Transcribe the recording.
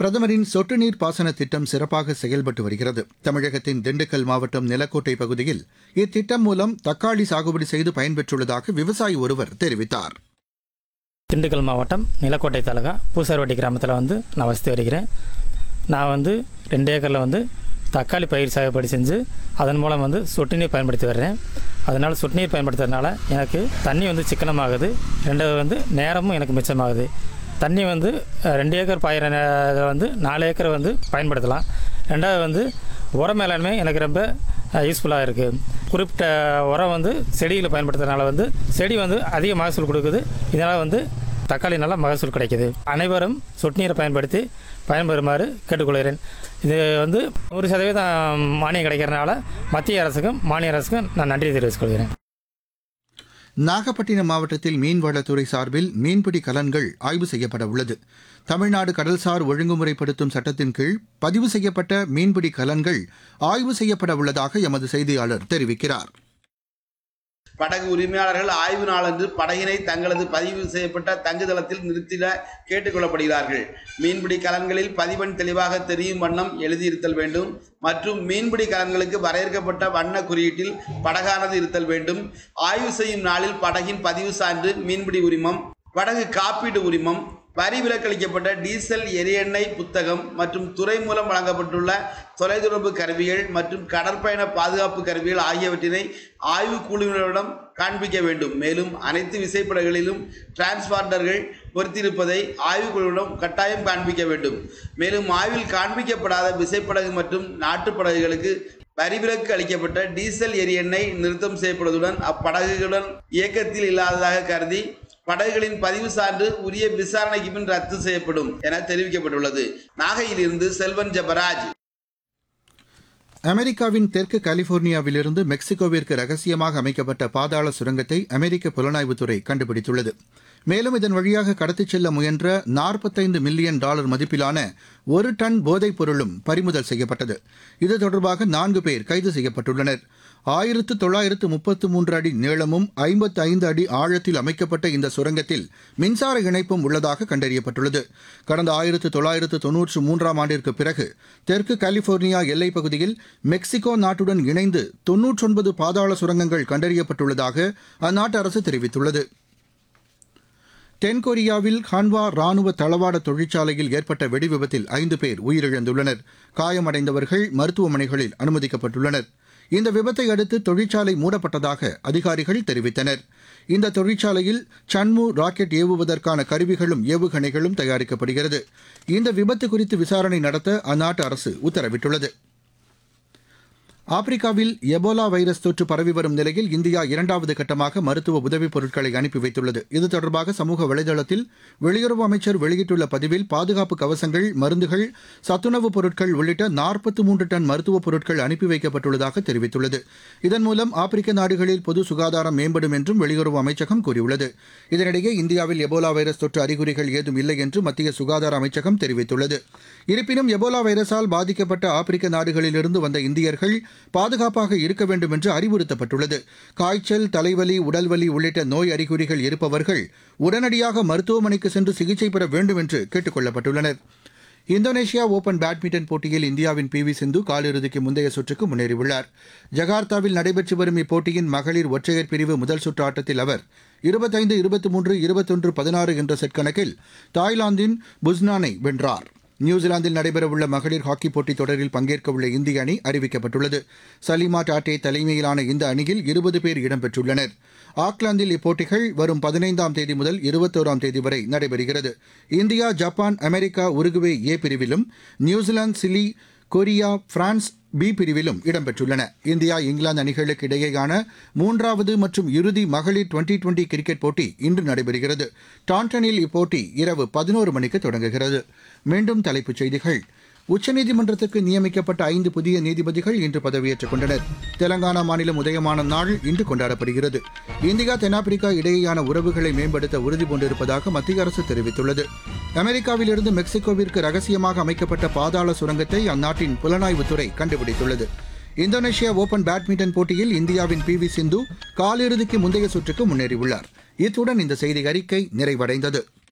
பிரதமரின் சொட்டு நீர் பாசன திட்டம் சிறப்பாக செயல்பட்டு வருகிறது தமிழகத்தின் திண்டுக்கல் மாவட்டம் நிலக்கோட்டை பகுதியில் இத்திட்டம் மூலம் தக்காளி சாகுபடி செய்து பயன்பெற்றுள்ளதாக விவசாயி ஒருவர் தெரிவித்தார் திண்டுக்கல் மாவட்டம் நிலக்கோட்டை தாலுகா பூசார்வட்டி கிராமத்தில் வந்து நான் வசித்து வருகிறேன் நான் வந்து ரெண்டு ஏக்கரில் வந்து தக்காளி பயிர் சாகுபடி செஞ்சு அதன் மூலம் வந்து சொட்டு நீர் பயன்படுத்தி வர்றேன் அதனால் சொட்டு நீர் பயன்படுத்துறதுனால எனக்கு தண்ணி வந்து சிக்கனமாகுது ரெண்டாவது வந்து நேரமும் எனக்கு மிச்சமாகுது தண்ணி வந்து அஹ், ரெண்டு ஏக்கர் பாயிர நே- வந்து நாலு ஏக்கர் வந்து பயன்படுத்தலாம் ரெண்டாவது வந்து உர மேலாண்மை எனக்கு ரொம்ப யூஸ்ஃபுல்லாக இருக்குது குறிப்பிட்ட உரம் வந்து செடியில் பயன்படுத்துறதுனால வந்து செடி வந்து அதிக மகசூல் கொடுக்குது இதனால் வந்து தக்காளி நல்லா மகசூல் கிடைக்குது அனைவரும் சொட்டு நீரை பயன்படுத்தி பயன்பெறுமாறு கேட்டுக்கொள்கிறேன் இது வந்து நூறு சதவீதம் மானியம் கிடைக்கிறனால மத்திய அரசுக்கும் மாநில அரசுக்கும் நான் நன்றி தெரிவித்துக் கொள்கிறேன் நாகப்பட்டினம் மாவட்டத்தில் மீன்வளத்துறை சார்பில் மீன்பிடி கலன்கள் ஆய்வு செய்யப்பட உள்ளது தமிழ்நாடு கடல்சார் ஒழுங்குமுறைப்படுத்தும் சட்டத்தின் கீழ் பதிவு செய்யப்பட்ட மீன்பிடி கலன்கள் ஆய்வு செய்யப்பட உள்ளதாக எமது செய்தியாளர் தெரிவிக்கிறார் படகு உரிமையாளர்கள் ஆய்வு நாளன்று படகினை தங்களது பதிவு செய்யப்பட்ட தங்குதளத்தில் நிறுத்திட கேட்டுக்கொள்ளப்படுகிறார்கள் மீன்பிடி கலன்களில் பதிவெண் தெளிவாக தெரியும் வண்ணம் எழுதியிருத்தல் வேண்டும் மற்றும் மீன்பிடி கலன்களுக்கு வரையறுக்கப்பட்ட வண்ண குறியீட்டில் படகானது இருத்தல் வேண்டும் ஆய்வு செய்யும் நாளில் படகின் பதிவு சான்று மீன்பிடி உரிமம் படகு காப்பீடு உரிமம் வரி விலக்களிக்கப்பட்ட டீசல் எரியெண்ணெய் புத்தகம் மற்றும் துறை மூலம் வழங்கப்பட்டுள்ள தொலைத்தொடர்பு கருவிகள் மற்றும் கடற்பயண பாதுகாப்பு கருவிகள் ஆகியவற்றினை ஆய்வு குழுவினரிடம் காண்பிக்க வேண்டும் மேலும் அனைத்து விசைப்படகுகளிலும் டிரான்ஸ்பாண்டர்கள் பொருத்தியிருப்பதை ஆய்வு குழுவிடம் கட்டாயம் காண்பிக்க வேண்டும் மேலும் ஆய்வில் காண்பிக்கப்படாத விசைப்படகு மற்றும் நாட்டுப் படகுகளுக்கு வரிவிலக்கு அளிக்கப்பட்ட டீசல் எரியெண்ணெய் நிறுத்தம் செய்யப்படுவதுடன் அப்படகுகளுடன் இயக்கத்தில் இல்லாததாக கருதி படகுகளின் பதிவு சான்று உரிய விசாரணைக்கு பின் ரத்து செய்யப்படும் என தெரிவிக்கப்பட்டுள்ளது நாகையிலிருந்து செல்வன் ஜபராஜ் அமெரிக்காவின் தெற்கு கலிபோர்னியாவிலிருந்து மெக்சிகோவிற்கு ரகசியமாக அமைக்கப்பட்ட பாதாள சுரங்கத்தை அமெரிக்க புலனாய்வுத்துறை கண்டுபிடித்துள்ளது மேலும் இதன் வழியாக கடத்திச் செல்ல முயன்ற நாற்பத்தைந்து மில்லியன் டாலர் மதிப்பிலான ஒரு டன் போதைப் பொருளும் பறிமுதல் செய்யப்பட்டது இது தொடர்பாக நான்கு பேர் கைது செய்யப்பட்டுள்ளனர் ஆயிரத்து தொள்ளாயிரத்து முப்பத்து மூன்று அடி நீளமும் ஐம்பத்து ஐந்து அடி ஆழத்தில் அமைக்கப்பட்ட இந்த சுரங்கத்தில் மின்சார இணைப்பும் உள்ளதாக கண்டறியப்பட்டுள்ளது கடந்த ஆயிரத்து தொள்ளாயிரத்து தொன்னூற்று மூன்றாம் ஆண்டிற்கு பிறகு தெற்கு கலிபோர்னியா எல்லைப் பகுதியில் மெக்சிகோ நாட்டுடன் இணைந்து தொன்னூற்றொன்பது பாதாள சுரங்கங்கள் கண்டறியப்பட்டுள்ளதாக அந்நாட்டு அரசு தெரிவித்துள்ளது தென்கொரியாவில் ஹான்வா ராணுவ தளவாட தொழிற்சாலையில் ஏற்பட்ட வெடிவிபத்தில் ஐந்து பேர் உயிரிழந்துள்ளனர் காயமடைந்தவர்கள் மருத்துவமனைகளில் அனுமதிக்கப்பட்டுள்ளனர் இந்த விபத்தை அடுத்து தொழிற்சாலை மூடப்பட்டதாக அதிகாரிகள் தெரிவித்தனர் இந்த தொழிற்சாலையில் சன்மு ராக்கெட் ஏவுவதற்கான கருவிகளும் ஏவுகணைகளும் தயாரிக்கப்படுகிறது இந்த விபத்து குறித்து விசாரணை நடத்த அந்நாட்டு அரசு உத்தரவிட்டுள்ளது ஆப்பிரிக்காவில் எபோலா வைரஸ் தொற்று பரவி வரும் நிலையில் இந்தியா இரண்டாவது கட்டமாக மருத்துவ உதவிப் பொருட்களை அனுப்பி வைத்துள்ளது இது தொடர்பாக சமூக வலைதளத்தில் வெளியுறவு அமைச்சர் வெளியிட்டுள்ள பதிவில் பாதுகாப்பு கவசங்கள் மருந்துகள் சத்துணவுப் பொருட்கள் உள்ளிட்ட நாற்பத்தி மூன்று டன் மருத்துவப் பொருட்கள் அனுப்பி வைக்கப்பட்டுள்ளதாக தெரிவித்துள்ளது இதன் மூலம் ஆப்பிரிக்க நாடுகளில் பொது சுகாதாரம் மேம்படும் என்றும் வெளியுறவு அமைச்சகம் கூறியுள்ளது இதனிடையே இந்தியாவில் எபோலா வைரஸ் தொற்று அறிகுறிகள் ஏதும் இல்லை என்று மத்திய சுகாதார அமைச்சகம் தெரிவித்துள்ளது இருப்பினும் எபோலா வைரஸால் பாதிக்கப்பட்ட ஆப்பிரிக்க நாடுகளிலிருந்து வந்த இந்தியர்கள் பாதுகாப்பாக இருக்க வேண்டும் என்று அறிவுறுத்தப்பட்டுள்ளது காய்ச்சல் தலைவலி உடல்வலி உள்ளிட்ட நோய் அறிகுறிகள் இருப்பவர்கள் உடனடியாக மருத்துவமனைக்கு சென்று சிகிச்சை பெற வேண்டும் என்று கேட்டுக் கொள்ளப்பட்டுள்ளனர் இந்தோனேஷியா ஓபன் பேட்மிண்டன் போட்டியில் இந்தியாவின் பி வி சிந்து காலிறுதிக்கு முந்தைய சுற்றுக்கு முன்னேறியுள்ளார் ஜகார்த்தாவில் நடைபெற்று வரும் இப்போட்டியின் மகளிர் ஒற்றையர் பிரிவு முதல் சுற்று ஆட்டத்தில் அவர் இருபத்தைந்து இருபத்தி மூன்று இருபத்தொன்று பதினாறு என்ற செட் கணக்கில் தாய்லாந்தின் புஸ்னானை வென்றார் நியூசிலாந்தில் நடைபெறவுள்ள மகளிர் ஹாக்கி போட்டித் தொடரில் பங்கேற்கவுள்ள இந்திய அணி அறிவிக்கப்பட்டுள்ளது சலிமா டாட்டே தலைமையிலான இந்த அணியில் இருபது பேர் இடம்பெற்றுள்ளனர் ஆக்லாந்தில் இப்போட்டிகள் வரும் பதினைந்தாம் தேதி முதல் இருபத்தோராம் தேதி வரை நடைபெறுகிறது India Japan America Uruguay A பிரிவிலும் New Zealand Chile Korea France B பிரிவிலும் இடம்பெற்றுள்ளன இந்தியா இங்கிலாந்து அணிகளுக்கு இடையேயான மூன்றாவது மற்றும் இறுதி மகளிர் டுவெண்டி டுவெண்டி கிரிக்கெட் போட்டி இன்று நடைபெறுகிறது டாண்டனில் இப்போட்டி இரவு பதினோரு மணிக்கு தொடங்குகிறது மீண்டும் தலைப்புச் செய்திகள் உச்சநீதிமன்றத்துக்கு நியமிக்கப்பட்ட ஐந்து புதிய நீதிபதிகள் இன்று பதவியேற்றுக் கொண்டனர் தெலங்கானா மாநிலம் உதயமான நாள் இன்று கொண்டாடப்படுகிறது இந்தியா தென்னாப்பிரிக்கா இடையேயான உறவுகளை மேம்படுத்த உறுதி பூண்டிருப்பதாக மத்திய அரசு தெரிவித்துள்ளது அமெரிக்காவிலிருந்து மெக்சிகோவிற்கு ரகசியமாக அமைக்கப்பட்ட பாதாள சுரங்கத்தை அந்நாட்டின் புலனாய்வுத்துறை கண்டுபிடித்துள்ளது இந்தோனேஷியா ஓபன் பேட்மிண்டன் போட்டியில் இந்தியாவின் பி வி சிந்து காலிறுதிக்கு முந்தைய சுற்றுக்கு முன்னேறியுள்ளார் இத்துடன் இந்த செய்தி அறிக்கை நிறைவடைந்தது